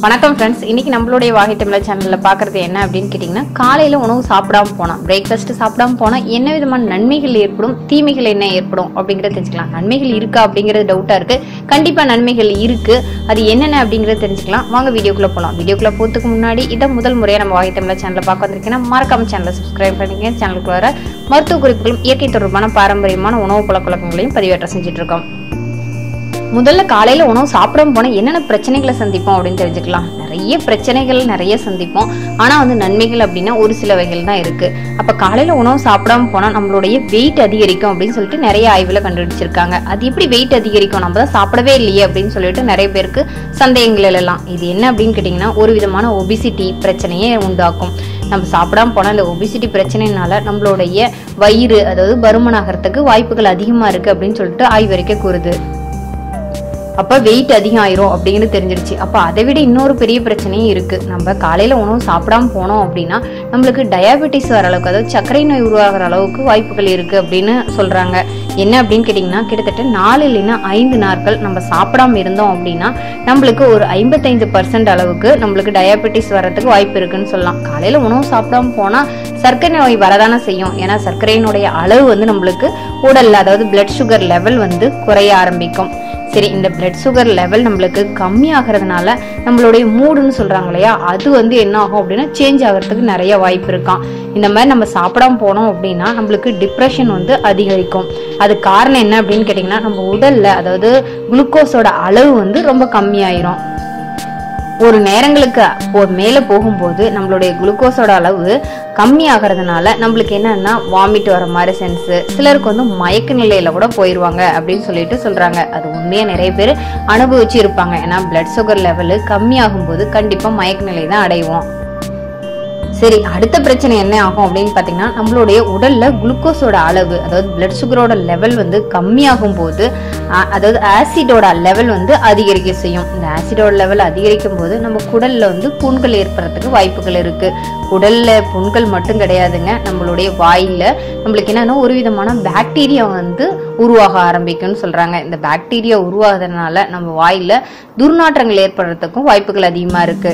வணக்கம் ஃப்ரெண்ட்ஸ் இன்னைக்கு நம்மளுடைய வாகை தமிழர் சேனல்ல பாக்குறது என்ன அப்படின்னு கேட்டிங்கன்னா காலையில உணவு சாப்பிடாம போனா பிரேக்ஃபாஸ்ட் சாப்பிடாம போனா என்ன விதமான நன்மைகள் ஏற்படும் தீமைகள் என்ன ஏற்படும் அப்படிங்கறத தெரிஞ்சுக்கலாம் நன்மைகள் இருக்கா அப்படிங்கிறது டவுட்டா இருக்கு கண்டிப்பா நன்மைகள் இருக்கு அது என்னென்ன அப்படிங்கறத தெரிஞ்சுக்கலாம் வாங்க வீடியோக்குள்ள போலாம் வீடியோக்குள்ள போறதுக்கு முன்னாடி இதான் முதல் முறையா நம்ம வாகை தமிழர் சேனல்ல பார்க்க வந்திருக்கீங்கன்னா மறக்காம சேனலை சப்ஸ்கிரைப் பண்ணிக்கங்க சேனலுக்கு வர மருத்துவ குறிப்புகளும் இயற்கை தொடர்பான பாரம்பரியமான உணவு பழக்கவழக்கங்களையும் பதிவேற்றம் செஞ்சுட்டு இருக்கோம் முதல்ல காலையில உணவு சாப்பிடாம போனா என்னென்ன பிரச்சனைகளை சந்திப்போம் அப்படின்னு தெரிஞ்சுக்கலாம் நிறைய பிரச்சனைகள் நிறைய சந்திப்போம் ஆனா வந்து நன்மைகள் அப்படின்னா ஒரு சில வகைகள் தான் இருக்கு அப்ப காலையில உணவு சாப்பிடாம போனா நம்மளுடைய வெயிட் அதிகரிக்கும் அப்படின்னு சொல்லிட்டு நிறைய ஆய்வுல கண்டுபிடிச்சிருக்காங்க அது எப்படி வெயிட் அதிகரிக்கும் நம்ம தான் சாப்பிடவே இல்லையே அப்படின்னு சொல்லிட்டு நிறைய பேருக்கு சந்தேகங்கள் எழலாம் இது என்ன அப்படின்னு கேட்டிங்கன்னா ஒரு விதமான ஒபிசிட்டி பிரச்சனையே உண்டாக்கும் நம்ம சாப்பிடாம போனா இந்த ஒபிசிட்டி பிரச்சனைனால நம்மளுடைய வயிறு அதாவது பருமனாகிறதுக்கு வாய்ப்புகள் அதிகமா இருக்கு அப்படின்னு சொல்லிட்டு ஆய்வறிக்கை கூறுது அப்ப வெயிட் அதிகம் ஆயிரும் அப்படிங்கிறது தெரிஞ்சிருச்சு அப்ப அதை விட இன்னொரு பெரிய பிரச்சனையும் இருக்கு நம்ம காலையில உணவு சாப்பிடாம போனோம் அப்படின்னா நம்மளுக்கு டயாபெட்டிஸ் வர அளவுக்கு அதாவது சர்க்கரை நோய் உருவாகிற அளவுக்கு வாய்ப்புகள் இருக்கு அப்படின்னு சொல்றாங்க என்ன அப்படின்னு கேட்டிங்கன்னா கிட்டத்தட்ட நாலு இல்லைன்னா ஐந்து நாட்கள் நம்ம சாப்பிடாம இருந்தோம் அப்படின்னா நம்மளுக்கு ஒரு ஐம்பத்தைந்து பர்சன்ட் அளவுக்கு நம்மளுக்கு டயாபெட்டிஸ் வர்றதுக்கு வாய்ப்பு இருக்குன்னு சொல்லலாம் காலையில உணவு சாப்பிடாம போனா சர்க்கரை நோய் வரதானே செய்யும் ஏன்னா சர்க்கரையினுடைய அளவு வந்து நம்மளுக்கு உடல்ல அதாவது பிளட் சுகர் லெவல் வந்து குறைய ஆரம்பிக்கும் சரி இந்த பிளட் சுகர் லெவல் நம்மளுக்கு கம்மி ஆகிறதுனால நம்மளுடைய மூடுன்னு சொல்றாங்க இல்லையா அது வந்து என்ன ஆகும் அப்படின்னா சேஞ்ச் ஆகிறதுக்கு நிறைய வாய்ப்பு இருக்காம் இந்த மாதிரி நம்ம சாப்பிடாம போனோம் அப்படின்னா நம்மளுக்கு டிப்ரெஷன் வந்து அதிகரிக்கும் அது காரணம் என்ன அப்படின்னு கேட்டிங்கன்னா நம்ம உடல்ல அதாவது குளுக்கோஸோட அளவு வந்து ரொம்ப கம்மியாயிரும் ஒரு நேரங்களுக்கு ஒரு மேலே போகும்போது நம்மளுடைய குளுக்கோஸோட அளவு கம்மி ஆகிறதுனால நம்மளுக்கு என்னன்னா வாமிட் வர மாதிரி சென்ஸ் சிலருக்கு வந்து மயக்க நிலையில கூட போயிடுவாங்க அப்படின்னு சொல்லிட்டு சொல்றாங்க அது உண்மையா நிறைய பேர் அனுபவிச்சு இருப்பாங்க ஏன்னா பிளட் சுகர் லெவலு கம்மி ஆகும்போது கண்டிப்பா மயக்க நிலை தான் அடைவோம் சரி அடுத்த பிரச்சனை என்ன ஆகும் அப்படின்னு பாத்தீங்கன்னா நம்மளுடைய உடல்ல குளுக்கோஸோட அளவு அதாவது பிளட் சுகரோட லெவல் வந்து கம்மியாகும் போது அ- அதாவது ஆசிடோட லெவல் வந்து அதிகரிக்க செய்யும் இந்த ஆசிடோட லெவல் அதிகரிக்கும் போது நம்ம குடல்ல வந்து புண்கள் ஏற்படுறதுக்கு வாய்ப்புகள் இருக்கு குடல்ல புண்கள் மட்டும் கிடையாதுங்க நம்மளுடைய வாயில நம்மளுக்கு என்னன்னா ஒரு விதமான பாக்டீரியா வந்து உருவாக ஆரம்பிக்கும்னு சொல்றாங்க இந்த பாக்டீரியா உருவாகுறதுனால நம்ம வாயில துர்நாற்றங்கள் ஏற்படுறதுக்கும் வாய்ப்புகள் அதிகமா இருக்கு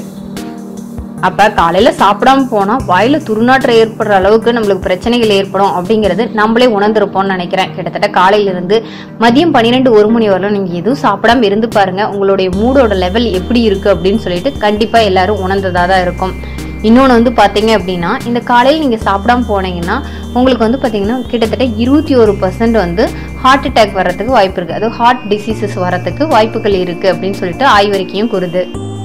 அப்ப காலையில சாப்பிடாம போனா வாயில துர்நாற்றம் ஏற்படுற அளவுக்கு நம்மளுக்கு பிரச்சனைகள் ஏற்படும் அப்படிங்கறது நம்மளே உணர்ந்திருப்போம்னு நினைக்கிறேன் கிட்டத்தட்ட காலையில இருந்து மதியம் பன்னிரெண்டு ஒரு மணி வரலும் நீங்க எதுவும் சாப்பிடாம இருந்து பாருங்க உங்களுடைய மூடோட லெவல் எப்படி இருக்கு அப்படின்னு சொல்லிட்டு கண்டிப்பா எல்லாரும் உணர்ந்ததா தான் இருக்கும் இன்னொன்று வந்து பார்த்தீங்க அப்படின்னா இந்த காலையில் நீங்கள் சாப்பிடாம போனீங்கன்னா உங்களுக்கு வந்து பார்த்தீங்கன்னா கிட்டத்தட்ட இருபத்தி ஒரு பர்சன்ட் வந்து ஹார்ட் அட்டாக் வர்றதுக்கு வாய்ப்பு இருக்குது அதாவது ஹார்ட் டிசீசஸ் வர்றதுக்கு வாய்ப்புகள் இருக்குது அப்படின்னு சொல்லிட்டு ஆய்வறிக்கையும் கூறுது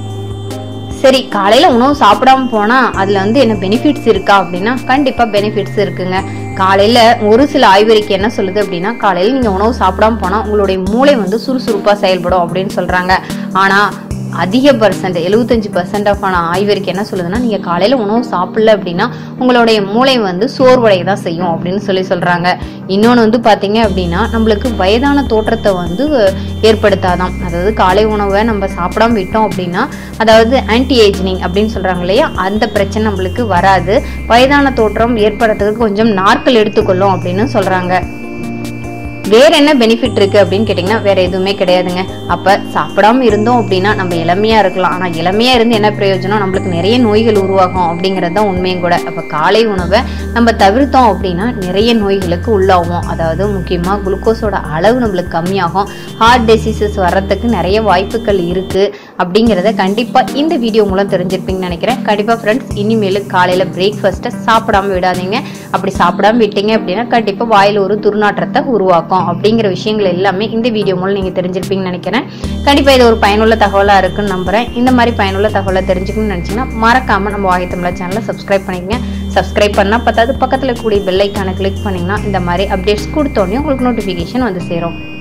சரி காலையில உணவு சாப்பிடாம போனா அதுல வந்து என்ன பெனிஃபிட்ஸ் இருக்கா அப்படின்னா கண்டிப்பா பெனிஃபிட்ஸ் இருக்குங்க காலையில ஒரு சில ஆய்வறிக்கை என்ன சொல்லுது அப்படின்னா காலையில நீங்க உணவு சாப்பிடாம போனா உங்களுடைய மூளை வந்து சுறுசுறுப்பா செயல்படும் அப்படின்னு சொல்றாங்க ஆனா அதிக பர்சன்ட் எழுபத்தஞ்சு பர்சன்ட் ஆஃப் ஆன ஆய்வறிக்கை என்ன சொல்லுதுன்னா நீங்க காலையில உணவு சாப்பிடல அப்படின்னா உங்களுடைய மூளை வந்து சோர்வடைய தான் செய்யும் அப்படின்னு சொல்லி சொல்றாங்க இன்னொன்று வந்து பாத்தீங்க அப்படின்னா நம்மளுக்கு வயதான தோற்றத்தை வந்து ஏற்படுத்தாதான் அதாவது காலை உணவை நம்ம சாப்பிடாம விட்டோம் அப்படின்னா அதாவது ஆன்டி ஏஜ்னிங் அப்படின்னு சொல்றாங்க இல்லையா அந்த பிரச்சனை நம்மளுக்கு வராது வயதான தோற்றம் ஏற்படுறதுக்கு கொஞ்சம் நாட்கள் எடுத்துக்கொள்ளும் அப்படின்னு சொல்றாங்க வேற என்ன பெனிஃபிட் இருக்கு அப்படின்னு கேட்டிங்கன்னா வேற எதுவுமே கிடையாதுங்க அப்ப சாப்பிடாம இருந்தோம் அப்படின்னா நம்ம இளமையா இருக்கலாம் ஆனா இளமையா இருந்து என்ன பிரயோஜனம் நம்மளுக்கு நிறைய நோய்கள் உருவாகும் அப்படிங்கிறது தான் உண்மையும் கூட அப்ப காலை உணவை நம்ம தவிர்த்தோம் அப்படின்னா நிறைய நோய்களுக்கு உள்ளாகும் அதாவது முக்கியமா குளுக்கோஸோட அளவு நம்மளுக்கு கம்மியாகும் ஹார்ட் டிசீசஸ் வர்றதுக்கு நிறைய வாய்ப்புகள் இருக்கு அப்படிங்கிறத கண்டிப்பா இந்த வீடியோ மூலம் தெரிஞ்சிருப்பீங்கன்னு நினைக்கிறேன் கண்டிப்பா ஃப்ரெண்ட்ஸ் இனிமேல் காலையில பிரேக்ஃபாஸ்ட்டை சாப்பிடாம விடாதீங்க அப்படி சாப்பிடாம விட்டீங்க அப்படின்னா கண்டிப்பா வாயில ஒரு துர்நாற்றத்தை உருவாக்கும் அப்படிங்கிற விஷயங்கள் எல்லாமே இந்த வீடியோ மூலம் நீங்க தெரிஞ்சிருப்பீங்கன்னு நினைக்கிறேன் கண்டிப்பா இது ஒரு பயனுள்ள தகவலா இருக்குன்னு நம்புறேன் இந்த மாதிரி பயனுள்ள தகவலை தெரிஞ்சுக்கணும்னு நினைச்சீங்கன்னா மறக்காம நம்ம வாகை தமிழா சேனலை சப்ஸ்கிரைப் பண்ணிக்கங்க சப்ஸ்கிரைப் பண்ணா பத்தாது பக்கத்துல கூடிய பெல் ஐக்கானை கிளிக் பண்ணீங்கன்னா இந்த மாதிரி அப்டேட்ஸ் கொடுத்தோடனே உங்களுக்கு நோட்டிஃபிகேஷன் வந்து சேரும்